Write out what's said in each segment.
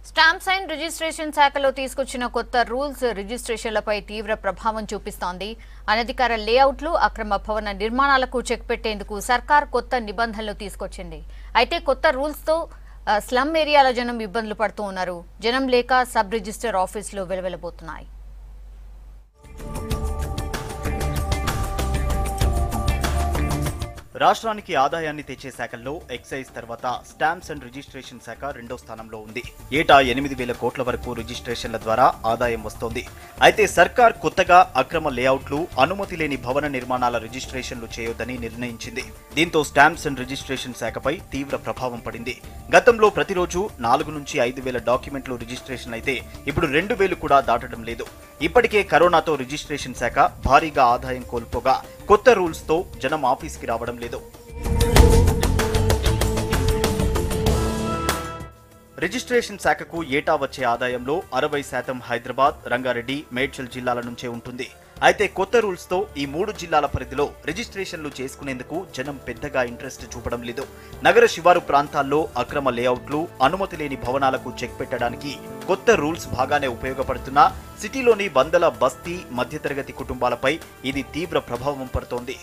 stamps and registration శాఖలో తీసుకొచ్చిన కొత్త రూల్స్ రిజిస్ట్రేషన్లపై తీవ్ర ప్రభావం చూపిస్తోంది అనధికార లేఅవుట్లు అక్రమ భవన నిర్మాణాలకు చెక్ పెట్టేందుకు సర్కార్ కొత్త నిబంధనలు తీసుకొచ్చింది అయితే కొత్త రూల్స్తో ఆ, స్లమ్ ఏరియాల జనం ఇబ్బందులు పడుతూ ఉన్నారు జనం లేక సబ్ రిజిస్టర్ ఆఫీసులు వెలువెలబోతున్నాయి రాష్ట్రానికి ఆదాయాన్ని తెచ్చే శాఖల్లో ఎక్సైజ్ తర్వాత స్టాంప్స్ అండ్ రిజిస్ట్రేషన్ శాఖ రెండో స్థానంలో ఉంది ఏటా ఎనిమిది వేల కోట్ల వరకు రిజిస్ట్రేషన్ల ద్వారా ఆదాయం వస్తోంది అయితే సర్కార్ కొత్తగా అక్రమ లేఅవుట్లు అనుమతి లేని భవన నిర్మాణాల రిజిస్ట్రేషన్లు చేయొద్దని నిర్ణయించింది దీంతో స్టాంప్స్ అండ్ రిజిస్ట్రేషన్ శాఖపై తీవ్ర ప్రభావం పడింది గతంలో ప్రతిరోజు నాలుగు నుంచి ఐదు వేల డాక్యుమెంట్లు రిజిస్ట్రేషన్ అయితే ఇప్పుడు రెండు వేలు కూడా దాటడం లేదు ఇప్పటికే కరోనాతో రిజిస్ట్రేషన్ శాఖ భారీగా ఆదాయం కోల్పోగా కొత్త రూల్స్ తో జనం ఆఫీస్కి రావడం లేదు రిజిస్ట్రేషన్ శాఖకు ఏటా వచ్చే ఆదాయంలో అరవై శాతం హైదరాబాద్ రంగారెడ్డి మేడ్చల్ జిల్లాల నుంచే ఉంటుంది అయితే కొత్త రూల్స్ తో ఈ మూడు జిల్లాల పరిధిలో రిజిస్ట్రేషన్లు చేసుకునేందుకు జనం పెద్దగా ఇంట్రెస్ట్ చూపడం లేదు నగర శివారు ప్రాంతాల్లో అక్రమ లేఅవుట్లు అనుమతి లేని భవనాలకు చెక్ పెట్టడానికి కొత్త రూల్స్ బాగానే ఉపయోగపడుతున్నా సిటీలోని వందల బస్తీ మధ్యతరగతి కుటుంబాలపై ఇది తీవ్ర ప్రభావం పడుతోంది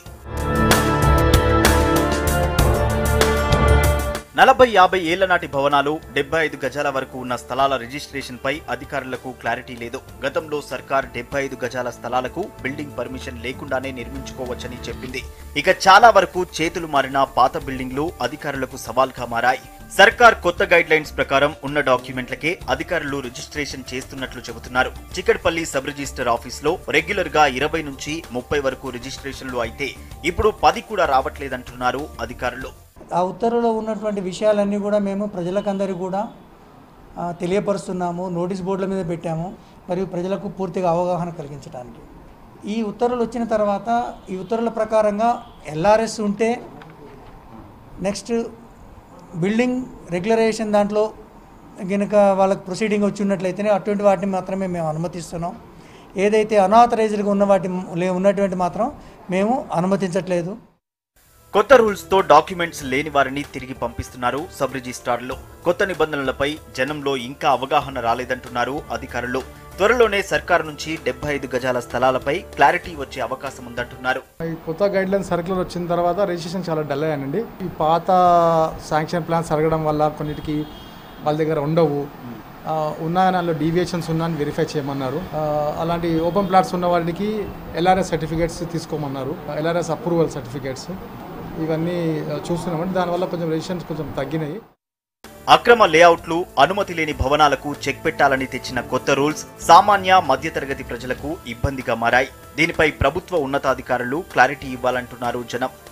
నలభై యాభై ఏళ్ల నాటి భవనాలు డెబ్బై ఐదు గజాల వరకు ఉన్న స్థలాల రిజిస్ట్రేషన్ పై అధికారులకు క్లారిటీ లేదు గతంలో సర్కార్ డెబ్బై ఐదు గజాల స్థలాలకు బిల్డింగ్ పర్మిషన్ లేకుండానే నిర్మించుకోవచ్చని చెప్పింది ఇక చాలా వరకు చేతులు మారిన పాత బిల్డింగ్లు అధికారులకు సవాల్గా మారాయి సర్కార్ కొత్త గైడ్ లైన్స్ ప్రకారం ఉన్న డాక్యుమెంట్లకే అధికారులు రిజిస్ట్రేషన్ చేస్తున్నట్లు చెబుతున్నారు చికట్పల్లి సబ్ రిజిస్టర్ ఆఫీస్ లో రెగ్యులర్ గా ఇరవై నుంచి ముప్పై వరకు రిజిస్ట్రేషన్లు అయితే ఇప్పుడు పది కూడా రావట్లేదంటున్నారు అధికారులు ఆ ఉత్తర్వులో ఉన్నటువంటి విషయాలన్నీ కూడా మేము ప్రజలకందరికీ కూడా ఆ, తెలియపరుస్తున్నాము నోటీస్ బోర్డుల మీద పెట్టాము మరియు ప్రజలకు పూర్తిగా అవగాహన కలిగించడానికి ఈ ఉత్తర్వులు వచ్చిన తర్వాత ఈ ఉత్తర్వుల ప్రకారంగా ఎల్ఆర్ఎస్ ఉంటే నెక్స్ట్ బిల్డింగ్ రెగ్యులరేషన్ దాంట్లో కనుక వాళ్ళకి ప్రొసీడింగ్ వచ్చి ఉన్నట్లయితేనే అటువంటి వాటిని మాత్రమే మేము అనుమతిస్తున్నాం ఏదైతే అనాథరైజ్డ్గా ఉన్న వాటి లే- ఉన్నటువంటి మాత్రం మేము అనుమతించట్లేదు కొత్త రూల్స్ తో డాక్యుమెంట్స్ లేని వారిని తిరిగి పంపిస్తున్నారు సబ్ రిజిస్ట్రార్లు కొత్త నిబంధనలపై జనంలో ఇంకా అవగాహన రాలేదంటున్నారు అధికారులు త్వరలోనే సర్కారు నుంచి డెబ్బై ఐదు గజాల స్థలాలపై క్లారిటీ వచ్చే అవకాశం ఉందంటున్నారు ఈ కొత్త గైడ్ లైన్ సర్క్యులర్ వచ్చిన తర్వాత రిజిస్ట్రేషన్ చాలా డల్ అయ్యానండి ఈ పాత శాంక్షన్ ప్లాన్స్ అడగడం వల్ల కొన్నిటికి వాళ్ళ దగ్గర ఉండవు ఆ, ఉన్నాయని అందులో డీవియేషన్స్ ఉన్నాయని వెరిఫై చేయమన్నారు ఆ, అలాంటి ఓపెన్ ప్లాట్స్ ఉన్న వారికి ఎల్ఆర్ఎస్ సర్టిఫికేట్స్ తీసుకోమన్నారు ఎల్ఆర్ఎస్ అప్రూవల్ సర్టిఫికేట్స్ ఇవన్నీ ఆ, చూస్తున్నామండి దానివల్ల కొంచెం రిజిస్ట్రేషన్స్ కొంచెం తగ్గినాయి అక్రమ లేఅవుట్లు అనుమతి లేని భవనాలకు చెక్ పెట్టాలని తెచ్చిన కొత్త రూల్స్ సామాన్య మధ్యతరగతి ప్రజలకు ఇబ్బందిగా మారాయి దీనిపై ప్రభుత్వ ఉన్నతాధికారులు క్లారిటీ ఇవ్వాలంటున్నారు జనం